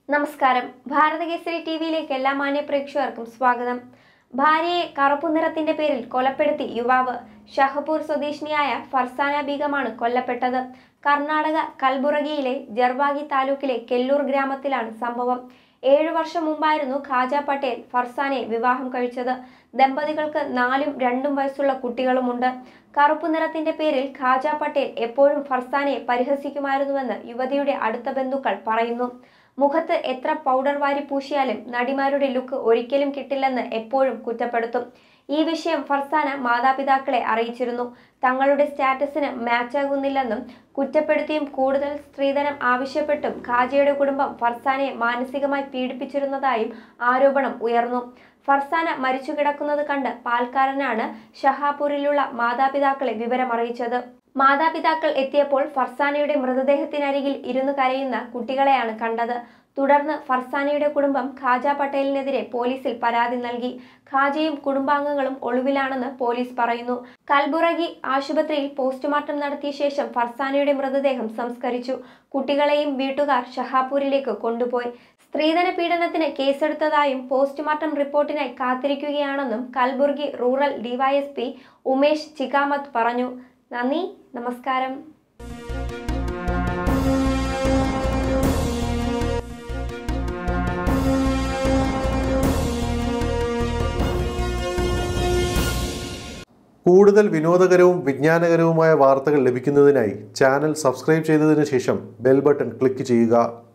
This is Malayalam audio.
നമസ്കാരം ഭാരതകേസരി ടി വിയിലേക്ക് എല്ലാ മാന്യ പ്രേക്ഷകർക്കും സ്വാഗതം ഭാര്യയെ കറുപ്പു നിറത്തിന്റെ പേരിൽ കൊലപ്പെടുത്തി യുവാവ് ഷഹപൂർ സ്വദേശിനിയായ ഫർസാന ബീഗമാണ് കൊല്ലപ്പെട്ടത് കർണാടക കൽബുറഗിയിലെ ജർവാഗി താലൂക്കിലെ കെല്ലൂർ ഗ്രാമത്തിലാണ് സംഭവം ഏഴു വർഷം മുമ്പായിരുന്നു ഖാജ പട്ടേൽ ഫർസാനെ വിവാഹം കഴിച്ചത് ദമ്പതികൾക്ക് നാലും രണ്ടും വയസ്സുള്ള കുട്ടികളുമുണ്ട് കറുപ്പു നിറത്തിന്റെ പേരിൽ ഖാജ പട്ടേൽ എപ്പോഴും ഫർസാനെ പരിഹസിക്കുമായിരുന്നുവെന്ന് യുവതിയുടെ അടുത്ത ബന്ധുക്കൾ പറയുന്നു മുഖത്ത് എത്ര പൗഡർ വാരി പൂശിയാലും നടിമാരുടെ ലുക്ക് ഒരിക്കലും കിട്ടില്ലെന്ന് എപ്പോഴും കുറ്റപ്പെടുത്തും ഈ വിഷയം ഫർസാന മാതാപിതാക്കളെ അറിയിച്ചിരുന്നു തങ്ങളുടെ സ്റ്റാറ്റസിന് മാച്ചാകുന്നില്ലെന്നും കുറ്റപ്പെടുത്തിയും കൂടുതൽ സ്ത്രീധനം ആവശ്യപ്പെട്ടും ഖാജയുടെ കുടുംബം ഫർസാനെ മാനസികമായി പീഡിപ്പിച്ചിരുന്നതായും ആരോപണം ഉയർന്നു ഫർസാന മരിച്ചു കിടക്കുന്നത് കണ്ട് പാൽക്കാരനാണ് ഷഹാപൂരിലുള്ള മാതാപിതാക്കളെ വിവരമറിയിച്ചത് മാതാപിതാക്കൾ എത്തിയപ്പോൾ ഫർസാനയുടെ മൃതദേഹത്തിനരികിൽ ഇരുന്ന് കരയുന്ന കുട്ടികളെയാണ് കണ്ടത് തുടർന്ന് ഫർസാനയുടെ കുടുംബം ഖാജ പട്ടേലിനെതിരെ പോലീസിൽ പരാതി നൽകി ഖാജയും കുടുംബാംഗങ്ങളും ഒളിവിലാണെന്ന് പോലീസ് പറയുന്നു കൽബുറഗി ആശുപത്രിയിൽ പോസ്റ്റ്മോർട്ടം നടത്തിയ ശേഷം ഫർസാനയുടെ മൃതദേഹം സംസ്കരിച്ചു കുട്ടികളെയും വീട്ടുകാർ ഷഹാപൂരിലേക്ക് കൊണ്ടുപോയി സ്ത്രീധന പീഡനത്തിന് കേസെടുത്തതായും പോസ്റ്റ്മോർട്ടം റിപ്പോർട്ടിനായി കാത്തിരിക്കുകയാണെന്നും കൽബുർഗി റൂറൽ ഡിവൈഎസ്പി ഉമേഷ് ചിക്കാമത്ത് പറഞ്ഞു നന്ദി നമസ്കാരം കൂടുതൽ വിനോദകരവും വിജ്ഞാനകരവുമായ വാർത്തകൾ ലഭിക്കുന്നതിനായി ചാനൽ സബ്സ്ക്രൈബ് ചെയ്തതിനു ശേഷം ബെൽ ബട്ടൺ ക്ലിക്ക് ചെയ്യുക